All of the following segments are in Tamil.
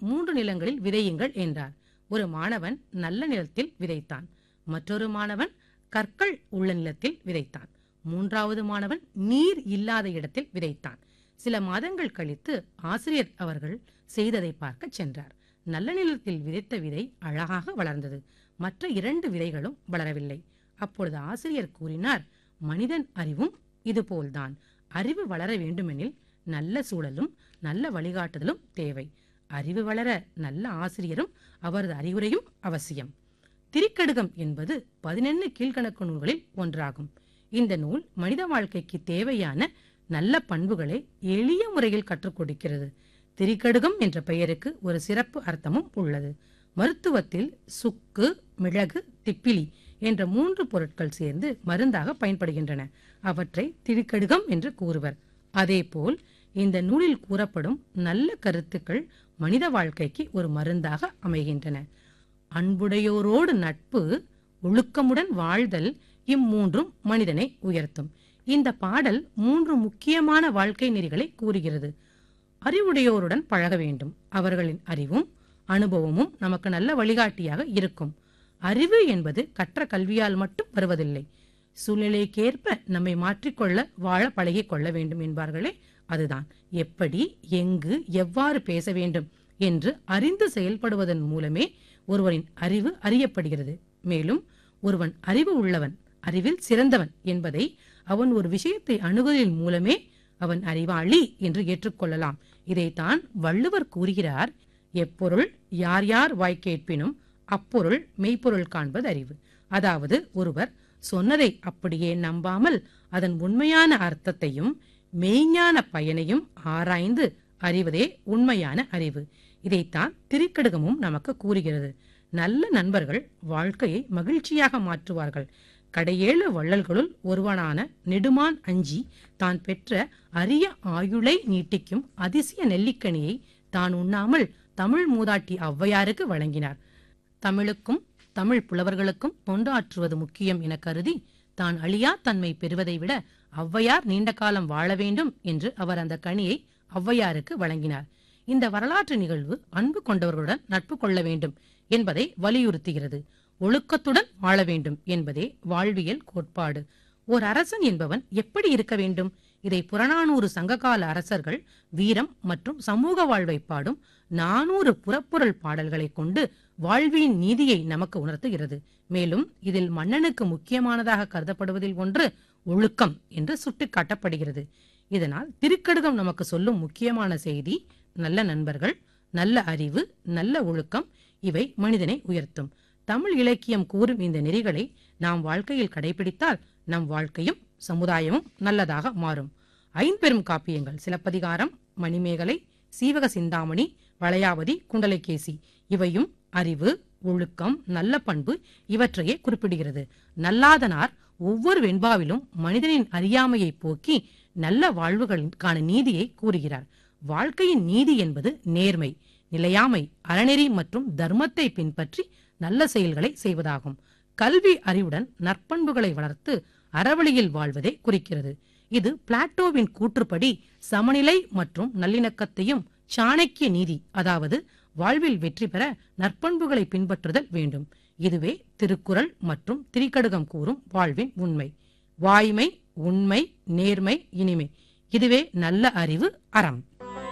மூன்று நிலங்களில் விதையுங்கள் என்றார் ஒரு மாணவன் நல்ல நிலத்தில் விதைத்தான் மற்றொரு மாணவன் கற்கள் உள்ள நிலத்தில் விதைத்தான் மூன்றாவது மாணவன் நீர் இல்லாத இடத்தில் விதைத்தான் சில மாதங்கள் கழித்து ஆசிரியர் அவர்கள் செய்ததை பார்க்க சென்றார் நல்ல நிலத்தில் விதைத்த விதை அழகாக வளர்ந்தது மற்ற இரண்டு விதைகளும் வளரவில்லை அப்பொழுது ஆசிரியர் கூறினார் மனிதன் அறிவும் இதுபோல்தான் அறிவு வளர வேண்டுமெனில் நல்ல சூழலும் நல்ல வழிகாட்டுதலும் தேவை அறிவு வளர நல்ல ஆசிரியரும் அவரது அறிவுரையும் அவசியம் திரிக்கடுகம் என்பது பதினெண்ணு கீழ்கணக்கு நூல்களில் ஒன்றாகும் இந்த நூல் மனித வாழ்க்கைக்கு தேவையான நல்ல பண்புகளை எளிய முறையில் கற்றுக் கொடுக்கிறது திரிக்கடுகம் என்ற பெயருக்கு ஒரு சிறப்பு அர்த்தமும் உள்ளது மருத்துவத்தில் சுக்கு மிளகு திப்பிலி என்ற மூன்று பொருட்கள் சேர்ந்து மருந்தாக பயன்படுகின்றன அவற்றை திரிக்கடுகம் என்று கூறுவர் அதேபோல் இந்த நூலில் கூறப்படும் நல்ல கருத்துக்கள் மனித வாழ்க்கைக்கு ஒரு மருந்தாக அமைகின்றன அன்புடையோரோடு நட்பு ஒழுக்கமுடன் வாழ்தல் இம்மூன்றும் மனிதனை உயர்த்தும் இந்த பாடல் மூன்று முக்கியமான வாழ்க்கை நெறிகளை கூறுகிறது அறிவுடையோருடன் பழக வேண்டும் அவர்களின் அறிவும் அனுபவமும் நமக்கு நல்ல வழிகாட்டியாக இருக்கும் அறிவு என்பது கற்ற கல்வியால் மட்டும் வருவதில்லை சூழ்நிலைக்கேற்ப நம்மை மாற்றிக்கொள்ள வாழ பழகிக் கொள்ள வேண்டும் என்பார்களே அதுதான் எப்படி எங்கு எவ்வாறு பேச வேண்டும் என்று அறிந்து செயல்படுவதன் மூலமே ஒருவரின் அறிவு அறியப்படுகிறது மேலும் ஒருவன் அறிவு உள்ளவன் அறிவில் சிறந்தவன் என்பதை அவன் ஒரு விஷயத்தை அணுகுவதன் மூலமே அவன் அறிவாளி என்று ஏற்றுக்கொள்ளலாம் இதைத்தான் வள்ளுவர் கூறுகிறார் எப்பொருள் யார் யார் வாய் கேட்பினும் அப்பொருள் மெய்ப்பொருள் காண்பது அறிவு அதாவது ஒருவர் சொன்னதை அப்படியே நம்பாமல் அதன் உண்மையான அர்த்தத்தையும் மெய்ஞான பயனையும் ஆராய்ந்து அறிவதே உண்மையான அறிவு இதைத்தான் திரிக்கடுகமும் நமக்கு கூறுகிறது நல்ல நண்பர்கள் வாழ்க்கையை மகிழ்ச்சியாக மாற்றுவார்கள் கடையேழு வள்ளல்களுள் ஒருவனான நெடுமான் அஞ்சி தான் பெற்ற அரிய ஆயுளை நீட்டிக்கும் அதிசய நெல்லிக்கனியை தான் உண்ணாமல் தமிழ் மூதாட்டி ஔவையாருக்கு வழங்கினார் தமிழுக்கும் தமிழ் புலவர்களுக்கும் தொண்டாற்றுவது முக்கியம் என கருதி தான் அழியா தன்மை பெறுவதை விட ஔவையார் நீண்ட காலம் வாழ வேண்டும் என்று அவர் அந்த கனியை ஔவையாருக்கு வழங்கினார் இந்த வரலாற்று நிகழ்வு அன்பு கொண்டவர்களுடன் நட்பு கொள்ள வேண்டும் என்பதை வலியுறுத்துகிறது ஒழுக்கத்துடன் வாழ வேண்டும் என்பதே வாழ்வியல் கோட்பாடு ஓர் அரசன் என்பவன் எப்படி இருக்க வேண்டும் இதை புறநானூறு சங்ககால அரசர்கள் வீரம் மற்றும் சமூக வாழ்வை பாடும் நானூறு புறப்புரல் பாடல்களை கொண்டு வாழ்வின் நீதியை நமக்கு உணர்த்துகிறது மேலும் இதில் மன்னனுக்கு முக்கியமானதாக கருதப்படுவதில் ஒன்று ஒழுக்கம் என்று சுட்டிக்காட்டப்படுகிறது இதனால் திருக்கடுகம் நமக்கு சொல்லும் முக்கியமான செய்தி நல்ல நண்பர்கள் நல்ல அறிவு நல்ல ஒழுக்கம் இவை மனிதனை உயர்த்தும் தமிழ் இலக்கியம் கூறும் இந்த நெறிகளை நாம் வாழ்க்கையில் கடைபிடித்தால் நம் வாழ்க்கையும் சமுதாயமும் நல்லதாக மாறும் ஐம்பெரும் காப்பியங்கள் சிலப்பதிகாரம் மணிமேகலை சீவக சிந்தாமணி வளையாவதி குண்டலைகேசி இவையும் அறிவு ஒழுக்கம் நல்ல பண்பு இவற்றையே குறிப்பிடுகிறது நல்லாதனார் ஒவ்வொரு வெண்பாவிலும் மனிதனின் அறியாமையை போக்கி நல்ல வாழ்வுகளுக்கான நீதியை கூறுகிறார் வாழ்க்கையின் நீதி என்பது நேர்மை நிலையாமை அறநெறி மற்றும் தர்மத்தை பின்பற்றி நல்ல செயல்களை செய்வதாகும் கல்வி அறிவுடன் நற்பண்புகளை வளர்த்து அறவழியில் வாழ்வதை குறிக்கிறது இது பிளாட்டோவின் கூற்றுப்படி சமநிலை மற்றும் நல்லிணக்கத்தையும் சாணக்கிய நீதி அதாவது வாழ்வில் வெற்றி பெற நற்பண்புகளை பின்பற்றுதல் வேண்டும் இதுவே திருக்குறள் மற்றும் திரிகடுகம் கூறும் வாழ்வின் உண்மை வாய்மை உண்மை நேர்மை இனிமை இதுவே நல்ல அறிவு அறம்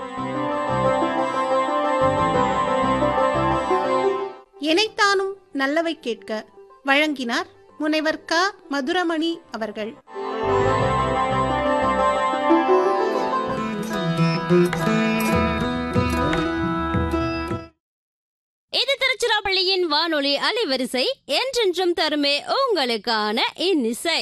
எனைத்தானும் நல்லவை கேட்க வழங்கினார் முனைவர் க மதுரமணி அவர்கள் இது திருச்சிராப்பள்ளியின் வானொலி அலைவரிசை என்றென்றும் தருமே உங்களுக்கான இன்னிசை